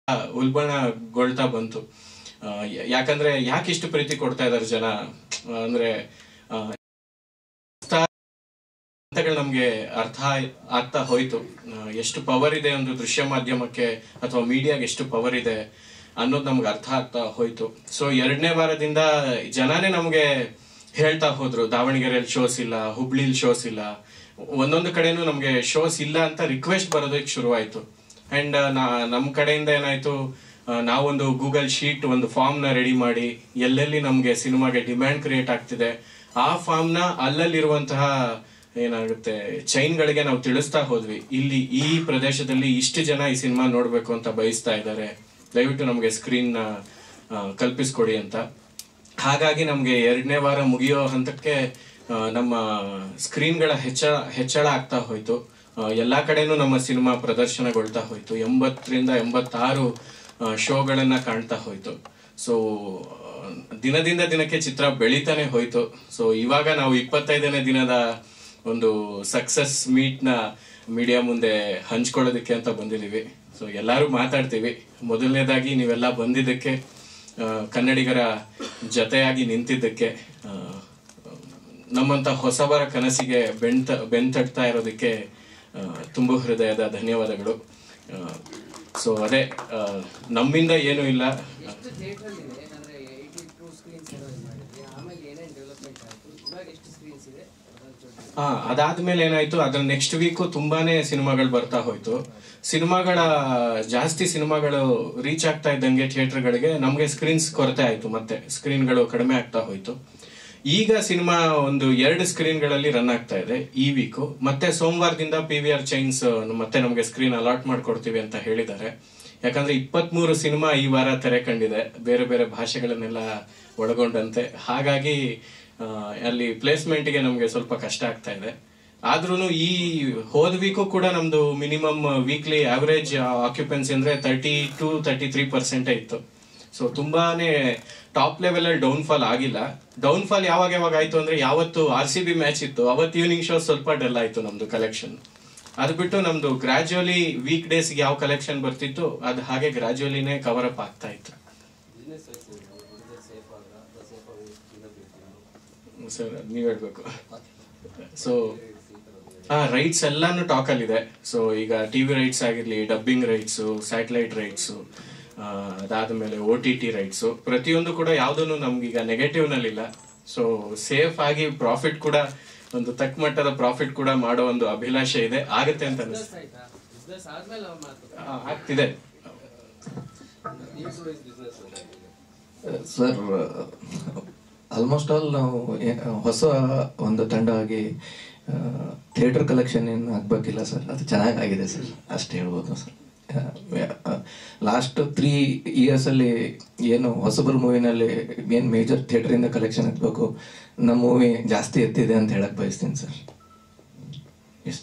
ಉಲ್ಬಣಗೊಳ್ತಾ ಬಂತು ಆ, ಯ- ಯಾಕಂದ್ರೆ ಯಾಕೆ ಇಷ್ಟು ಪ್ರೀತಿ ಕೊಡ್ತಾ ಇದಾರೆ ಜನ ಆ, ಅಂದ್ರೆ ಆ, ಹಂತಗಳು ನಮ್ಗೆ ಅರ್ಥ ಆಗ್ತಾ ಹೋಯ್ತು ಆ, ಎಷ್ಟು ಪವರ್ ಇದೆ ಒಂದು ದೃಶ್ಯ ಮಾಧ್ಯಮಕ್ಕೆ ಅಥವಾ ಮೀಡಿಯಾಗೆ ಎಷ್ಟು ಪವರ್ ಇದೆ ಅನ್ನೋದು ನಮ್ಗೆ ಅರ್ಥ ಆಗ್ತಾ ಹೋಯ್ತು ಸೊ ಎರಡನೇ ವಾರದಿಂದ ಜನನೇ ನಮ್ಗೆ ಹೇಳ್ತಾ ಹೋದ್ರು ದಾವಣಗೆರೆಯಲ್ಲಿ ಶೋಸ್ ಇಲ್ಲ ಹುಬ್ಳಿಲಿ ಶೋಸ್ ಇಲ್ಲ ಒಂದೊಂದು ಕಡೆನೂ ನಮ್ಗೆ ಶೋಸ್ ಇಲ್ಲ ಅಂತ ರಿಕ್ವೆಸ್ಟ್ ಬರೋದಕ್ಕೆ ಶುರುವಾಯ್ತು ಅಂಡ್ ನಮ್ ಕಡೆಯಿಂದ ಏನಾಯ್ತು ಆ, ನಾವೊಂದು ಗೂಗಲ್ ಶೀಟ್ ಒಂದು ಫಾರ್ಮ್ ನ ರೆಡಿ ಮಾಡಿ ಎಲ್ಲೆಲ್ಲಿ ನಮ್ಗೆ ಸಿನಿಮಾಗೆ ಡಿಮ್ಯಾಂಡ್ ಕ್ರಿಯೇಟ್ ಆಗ್ತಿದೆ ಆ ಫಾರ್ಮ್ ನ ಅಲ್ಲಲ್ಲಿರುವಂತಹ ಏನಾಗುತ್ತೆ ಚೈನ್ಗಳಿಗೆ ನಾವು ತಿಳಿಸ್ತಾ ಹೋದ್ವಿ ಇಲ್ಲಿ ಈ ಪ್ರದೇಶದಲ್ಲಿ ಇಷ್ಟು ಜನ ಈ ಸಿನಿಮಾ ನೋಡ್ಬೇಕು ಅಂತ ಬಯಸ್ತಾ ಇದ್ದಾರೆ ದಯವಿಟ್ಟು ನಮ್ಗೆ ಸ್ಕ್ರೀನ್ ನ ಆ, ಕಲ್ಪಿಸ್ಕೊಡಿ ಅಂತ ಹಾಗಾಗಿ ನಮ್ಗೆ ಎರಡನೇ ವಾರ ಮುಗಿಯೋ ಹಂತಕ್ಕೆ ಆ, ನಮ್ಮ ಸ್ಕ್ರೀನ್ಗಳ ಹೆಚ್ಚಳ ಹೆಚ್ಚಳ ಆಗ್ತಾ ಹೋಯ್ತು ಆ, ಎಲ್ಲಾ ಕಡೆನೂ ನಮ್ಮ ಸಿನಿಮಾ ಪ್ರದರ್ಶನಗೊಳ್ತಾ ಹೋಯ್ತು ಎಂಬತ್ತರಿಂದ ಎಂಬತ್ತಾರು ಆ, ಶೋಗಳನ್ನ ಕಾಣ್ತಾ ಹೋಯ್ತು ಸೊ ದಿನದಿಂದ ದಿನಕ್ಕೆ ಚಿತ್ರ ಬೆಳಿತಾನೆ ಹೋಯ್ತು ಸೊ ಇವಾಗ ನಾವು ಇಪ್ಪತ್ತೈದನೇ ದಿನದ ಒಂದು ಸಕ್ಸಸ್ ಮೀಟ್ ನ ಮೀಡಿಯಾ ಮುಂದೆ ಹಂಚ್ಕೊಳ್ಳೋದಕ್ಕೆ ಅಂತ ಬಂದಿದೀವಿ ಸೊ ಎಲ್ಲರೂ ಮಾತಾಡ್ತೀವಿ ಮೊದಲನೇದಾಗಿ ನೀವೆಲ್ಲ ಬಂದಿದ್ದಕ್ಕೆ ಆ, ಕನ್ನಡಿಗರ ಜೊತೆಯಾಗಿ ನಿಂತಿದ್ದಕ್ಕೆ ಆ, ನಮ್ಮಂತ ಹೊಸಬರ ಕನಸಿಗೆ ಬೆಂತ ಬೆಂತಡ್ತಾ ಇರೋದಕ್ಕೆ ಆ, ತುಂಬು ಹೃದಯದ ಧನ್ಯವಾದಗಳು ಸೊ ಅದೇ ಆ, ನಮ್ಮಿಂದ ಏನೂ ಇಲ್ಲ ಎಷ್ಟು ಥಿಯೇಟರ್ ಇದೆ ಅಂದ್ರೆ ಏಯ್ಟಿ ಟೂ ಸ್ಕ್ರೀನ್ಸ್ ಏನೋ ಇದು ಮಾಡಿದ್ವಿ ಆಮೇಲೆ ಏನೇನು ಡೆವಲಪ್ಮೆಂಟ್ ಆಯ್ತು ಇವಾಗ ಎಷ್ಟು ಸ್ಕ್ರೀನ್ಸ್ ಇದೆ ಅದನ್ನ ಜೊತೆ ಹಾ ಅದಾದ್ಮೇಲೆ ಏನಾಯ್ತು ಅದ್ರ ನೆಕ್ಸ್ಟ್ ವೀಕು ತುಂಬಾನೇ ಸಿನಿಮಾಗಳು ಬರ್ತಾ ಹೋಯ್ತು ಸಿನಿಮಾಗಳ ಜಾಸ್ತಿ ಸಿನಿಮಾಗಳು ರೀಚ್ ಆಗ್ತಾ ಇದ್ದಂಗೆ ಥಿಯೇಟರ್ಗಳಿಗೆ ನಮ್ಗೆ ಸ್ಕ್ರೀನ್ಸ್ ಕೊರತೆ ಆಯ್ತು ಮತ್ತೆ ಸ್ಕ್ರೀನ್ಗಳು ಕಡಿಮೆ ಆಗ್ತಾ ಹೋಯ್ತು ಈಗ ಸಿನಿಮಾ ಒಂದು ಎರಡು ಸ್ಕ್ರೀನ್ಗಳಲ್ಲಿ ರನ್ ಆಗ್ತಾ ಇದೆ ಈ ವೀಕು ಮತ್ತೆ ಸೋಮವಾರದಿಂದ ಪಿ ವಿ ಆರ್ ಚೈನ್ಸ್ ಮತ್ತೆ ನಮ್ಗೆ ಸ್ಕ್ರೀನ್ ಅಲಾಟ್ ಮಾಡ್ಕೊಡ್ತೀವಿ ಅಂತ ಹೇಳಿದ್ದಾರೆ ಯಾಕಂದ್ರೆ ಇಪ್ಪತ್ಮೂರು ಸಿನಿಮಾ ಈ ವಾರ ತೆರೆ ಕಂಡಿದೆ ಬೇರೆ ಬೇರೆ ಭಾಷೆಗಳನ್ನೆಲ್ಲ ಒಳಗೊಂಡಂತೆ ಹಾಗಾಗಿ ಆ, ಅಲ್ಲಿ ಪ್ಲೇಸ್ಮೆಂಟ್ಗೆ ನಮ್ಗೆ ಸ್ವಲ್ಪ ಕಷ್ಟ ಆಗ್ತಾ ಇದೆ ಆದ್ರೂ ಈ ಹೋದ ವೀಕು ಕೂಡ ನಮ್ದು ಮಿನಿಮಮ್ ವೀಕ್ಲಿ ಆವರೇಜ್ ಆಕ್ಯುಪೆನ್ಸಿ ಅಂದ್ರೆ thirty two thirty three percent ಇತ್ತು ಸೊ ತುಂಬಾನೇ ಟಾಪ್ ಲೆವೆಲ್ ಅಲ್ಲಿ ಡೌನ್ ಫಾಲ್ ಆಗಿಲ್ಲ ಡೌನ್ ಫಾಲ್ ಯಾವಾಗ ಯಾವಾಗ ಆಯ್ತು ಅಂದ್ರೆ ಯಾವತ್ತು ಆರ್ ಸಿ ಬಿ ಮ್ಯಾಚ್ ಇತ್ತು ಅವತ್ತು ಈವ್ನಿಂಗ್ ಶೋ ಸ್ವಲ್ಪ ಡಲ್ ಆಯ್ತು ನಮ್ದು ಕಲೆಕ್ಷನ್ ಅದು ಬಿಟ್ಟು ನಮ್ದು ಗ್ರಾಜುವಲಿ ವೀಕ್ ಡೇಸ್ ಯಾವ ಕಲೆಕ್ಷನ್ ಬರ್ತಿತ್ತು ಅದು ಹಾಗೆ ಗ್ರಾಜುವಲಿನೇ ಕವರ್ ಅಪ್ ಆಗ್ತಾ ಇತ್ತು ಬಿಸ್ನೆಸ್ ವೈಸ್ ಹುಡುಗರು ಸೇಫ್ ಆಗ ಅಥವಾ ಸೇಫ್ ಆಗಿ ಚಿನ್ನ ಸರ್ ನೀವ್ ಹೇಳ್ಬೇಕು ಸೊ ಹಾ ರೈಟ್ಸ್ ಎಲ್ಲಾನು ಟಾಕ್ ಅಲ್ಲಿ ಇದೆ ಸೊ ಈಗ ಟಿವಿ ರೈಟ್ಸ್ ಆಗಿರ್ಲಿ ಡಬ್ಬಿಂಗ್ ರೈಟ್ಸ್ ಸ್ಯಾಟಲೈಟ್ ರೈಟ್ಸ್ ಅದಾದ್ಮೇಲೆ ಓ ಟಿ ಟಿ ರೈಟ್ಸ್ ಪ್ರತಿಯೊಂದು ಕೂಡ ಯಾವ್ದನ್ನು ನಮ್ಗೀಗ ನೆಗೆಟಿವ್ ನಲ್ಲಿಲ್ಲ ಸೊ ಸೇಫ್ ಆಗಿ ಪ್ರಾಫಿಟ್ ಕೂಡ ಒಂದು ತಕ್ಕ ಮಟ್ಟದ ಪ್ರಾಫಿಟ್ ಕೂಡ ಮಾಡೋ ಒಂದು ಅಭಿಲಾಷೆ ಇದೆ ಆಗತ್ತೆ ಅಂತ ಅನಿಸ್ತು ಆಯ್ತಾ ಬಿಸ್ನೆಸ್ ಆದ್ಮೇಲೆ ಅವ್ರು ಮಾತು ಆ, ಆಗ್ತಿದೆ theatre wise business sir almost all ನಾವು ಏ- ಹೊಸ ಒಂದು ತಂಡ ಆಗಿ ಥಿಯೇಟರ್ ಕಲೆಕ್ಷನ್ ಏನು ಆಗ್ಬೇಕಿಲ್ಲ ಸರ್ ಅದು ಚೆನ್ನಾಗಾಗಿದೆ ಸರ್ ಅಷ್ಟು ಹೇಳ್ಬೋದು ಸರ್ ಲಾಸ್ಟ್ ತ್ರೀ ಇಯರ್ಸಲ್ಲಿ ಏನು ಹೊಸಬರ ಮೂವಿನಲ್ಲಿ ಏನು ಮೇಜರ್ ಥಿಯೇಟ್ರಿಂದ ಕಲೆಕ್ಷನ್ ಎತ್ತಬೇಕು ನಮ್ಮ ಮೂವಿ ಜಾಸ್ತಿ ಎತ್ತಿದೆ ಅಂತ ಹೇಳಕ್ ಬಯಸ್ತೀನಿ sir yes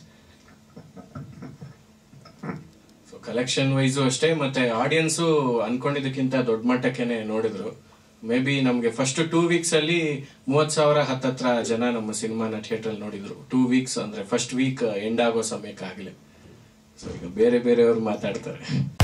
so collection wise ಅಷ್ಟೇ ಮತ್ತೆ ಆಡಿಯನ್ಸು ಅನ್ಕೊಂಡಿದ್ದಕ್ಕಿಂತ ದೊಡ್ಡ ಮಟ್ಟಕ್ಕೆನೆ ನೋಡಿದ್ರು ಮೇ ಬಿ ನಮ್ಗೆ ಫಸ್ಟ್ ಟೂ ವೀಕ್ಸ್ ಅಲ್ಲಿ ಮೂವತ್ ಸಾವಿರ ಹತ್ತತ್ರ ಜನ ನಮ್ಮ ಸಿನಿಮಾನ ಥಿಯೇಟರ್ ನೋಡಿದ್ರು ಟೂ ವೀಕ್ಸ್ ಅಂದ್ರೆ ಫಸ್ಟ್ ವೀಕ್ ಎಂಡ್ ಆಗೋ ಸಮಯಕ್ಕಾಗ್ಲಿ ಸೊ ಈಗ ಬೇರೆ ಬೇರೆಯವ್ರು ಮಾತಾಡ್ತಾರೆ